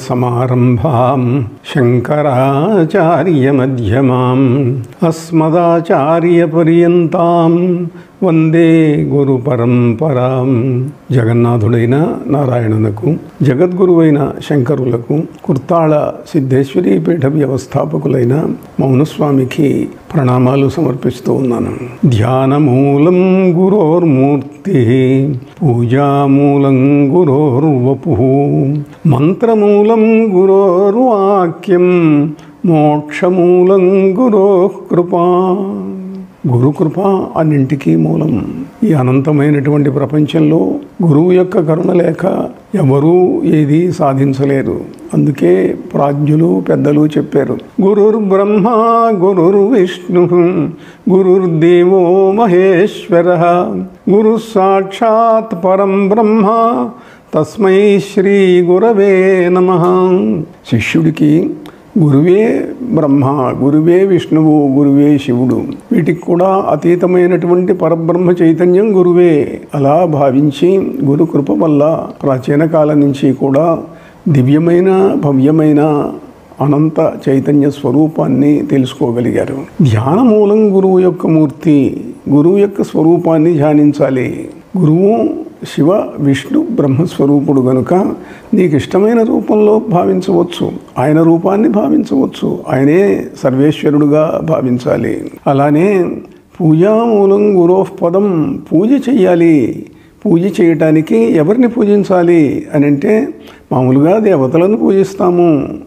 నారాయణసమారంభాం శంకరాచార్యమధ్యమాం అస్మదాచార్యపర్యంతాం వందే గురు పరంపరాం జగన్నాథుడైన నారాయణునకు జగద్గురువైన శంకరులకు కుర్తాళ సిద్ధేశ్వరి పీఠ వ్యవస్థాపకులైన మౌనస్వామికి ప్రణామాలు సమర్పిస్తూ ఉన్నాను ధ్యానమూలం గురోర్మూర్తి పూజామూలం గురోర్వపు మంత్రమూలం గురోర్వాక్యం మోక్షమూలం గురో కృపా గురుకృప అన్నింటికీ మూలం ఈ అనంతమైనటువంటి ప్రపంచంలో గురువు యొక్క కరుణ లేక ఎవరూ ఏది సాధించలేరు అందుకే ప్రాజ్ఞులు పెద్దలు చెప్పారు గురుర్ బ్రహ్మ గురుర్ విష్ణు గురుర్దేవో మహేశ్వర గురు సాక్షాత్ పరం బ్రహ్మ తస్మై శ్రీ గురవే నమ శిష్యుడికి గురువే బ్రహ్మ గురువే విష్ణువు గురువే శివుడు వీటికి కూడా అతీతమైనటువంటి పరబ్రహ్మ చైతన్యం గురువే అలా భావించి గురు కృప వల్ల ప్రాచీన కాలం నుంచి కూడా దివ్యమైన భవ్యమైన అనంత చైతన్య స్వరూపాన్ని తెలుసుకోగలిగారు ధ్యాన మూలం గురువు యొక్క మూర్తి గురువు యొక్క స్వరూపాన్ని ధ్యానించాలి గురువు శివ విష్ణు బ్రహ్మస్వరూపుడు గనుక నీకు ఇష్టమైన రూపంలో భావించవచ్చు ఆయన రూపాన్ని భావించవచ్చు ఆయనే సర్వేశ్వరుడుగా భావించాలి అలానే పూజామూలం గురోపదం పూజ చెయ్యాలి పూజ చేయటానికి ఎవరిని పూజించాలి అని అంటే మామూలుగా దేవతలను పూజిస్తాము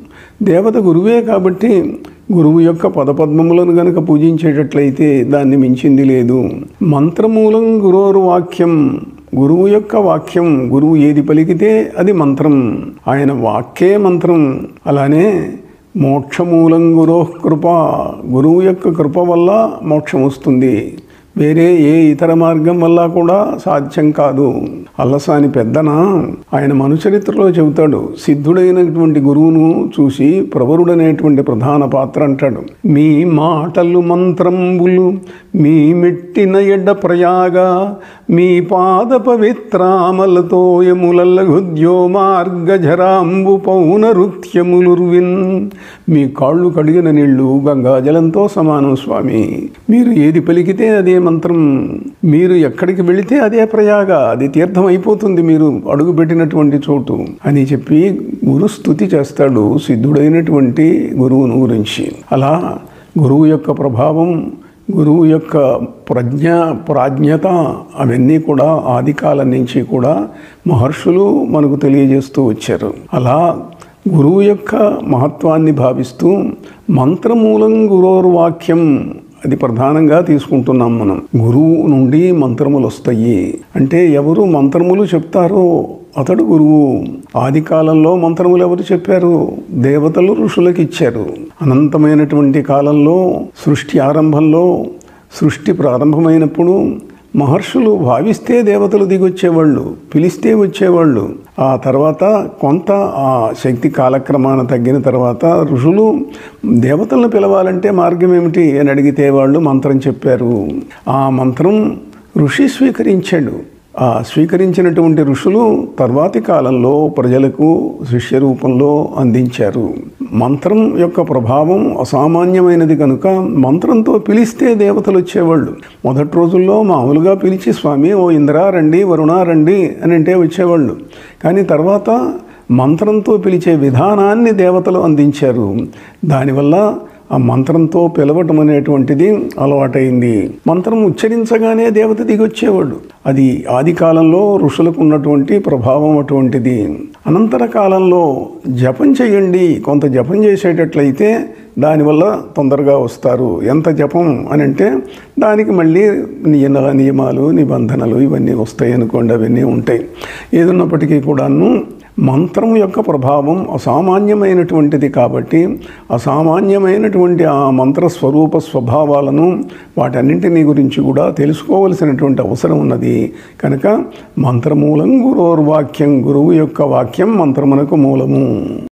దేవత గురువే కాబట్టి గురువు యొక్క పదపద్మములను గనక పూజించేటట్లయితే దాన్ని మించింది లేదు మంత్రమూలం గురోరు వాక్యం గురువు యొక్క వాక్యం గురువు ఏది పలికితే అది మంత్రం ఆయన వాక్యే మంత్రం అలానే మోక్షమూలం గురో కృప గురువు యొక్క కృప వల్ల మోక్షం వస్తుంది వేరే ఏ ఇతర మార్గం వల్ల కూడా సాధ్యం కాదు అల్లసాని పెద్దన ఆయన మనుచరిత్రలో చెబుతాడు సిద్ధుడైనటువంటి గురువును చూసి ప్రవరుడనేటువంటి ప్రధాన పాత్ర అంటాడు మీ మాటలు మంత్రంబులు మీ మెట్టిన ఎడ్డ ప్రయాగ మీ పాద పవిత్రామలతో యములల్లగుద్యో మార్గజరాంబు పౌనరుత్యములుర్విన్ మీ కాళ్ళు కడిగిన నీళ్లు గంగాజలంతో సమానం స్వామి మీరు ఏది పలికితే అదే మంత్రం మీరు ఎక్కడికి వెళితే అదే ప్రయాగ అది తీర్థం అయిపోతుంది మీరు అడుగు పెట్టినటువంటి చోటు అని చెప్పి గురు స్థుతి చేస్తాడు సిద్ధుడైనటువంటి గురువును గురించి అలా గురువు యొక్క ప్రభావం గురువు యొక్క ప్రజ్ఞ ప్రాజ్ఞత అవన్నీ కూడా ఆది కాలం నుంచి కూడా మహర్షులు మనకు తెలియజేస్తూ వచ్చారు అలా గురువు యొక్క మహత్వాన్ని భావిస్తూ మంత్రమూలం గురోరు వాక్యం అది ప్రధానంగా తీసుకుంటున్నాం మనం గురువు నుండి మంత్రములు వస్తాయి అంటే ఎవరు మంత్రములు చెప్తారో అతడు గురువు ఆది కాలంలో మంత్రములు ఎవరు చెప్పారు దేవతలు ఋషులకు ఇచ్చారు అనంతమైనటువంటి కాలంలో సృష్టి ఆరంభంలో సృష్టి ప్రారంభమైనప్పుడు మహర్షులు భావిస్తే దేవతలు దిగొచ్చేవాళ్ళు పిలిస్తే వచ్చేవాళ్ళు ఆ తర్వాత కొంత ఆ శక్తి కాలక్రమాన తగ్గిన తర్వాత ఋషులు దేవతలను పిలవాలంటే మార్గం ఏమిటి అని అడిగితే వాళ్ళు మంత్రం చెప్పారు ఆ మంత్రం ఋషి స్వీకరించాడు ఆ స్వీకరించినటువంటి ఋషులు తర్వాతి కాలంలో ప్రజలకు శిష్య రూపంలో అందించారు మంత్రం యొక్క ప్రభావం అసామాన్యమైనది కనుక మంత్రంతో పిలిస్తే దేవతలు వచ్చేవాళ్ళు మొదటి రోజుల్లో మామూలుగా పిలిచి స్వామి ఓ ఇంద్రా రండి వరుణ రండి అని అంటే వచ్చేవాళ్ళు కానీ తర్వాత మంత్రంతో పిలిచే విధానాన్ని దేవతలు అందించారు దానివల్ల ఆ మంత్రంతో పిలవటం అనేటువంటిది అలవాటైంది మంత్రం ఉచ్చరించగానే దేవత దిగొచ్చేవాడు అది ఆది కాలంలో ఋషులకు ఉన్నటువంటి ప్రభావం అటువంటిది అనంతర కాలంలో జపం చేయండి కొంత జపం చేసేటట్లయితే దానివల్ల తొందరగా వస్తారు ఎంత జపం అని అంటే దానికి మళ్ళీ నియమ నియమాలు నిబంధనలు ఇవన్నీ వస్తాయి అనుకోండి అవన్నీ ఉంటాయి ఏదున్నప్పటికీ కూడాను మంత్రం యొక్క ప్రభావం అసామాన్యమైనటువంటిది కాబట్టి అసామాన్యమైనటువంటి ఆ మంత్ర స్వరూప స్వభావాలను వాటన్నింటినీ గురించి కూడా తెలుసుకోవలసినటువంటి అవసరం ఉన్నది కనుక మంత్రమూలం గురోర్వాక్యం గురువు యొక్క వాక్యం మంత్రమునకు మూలము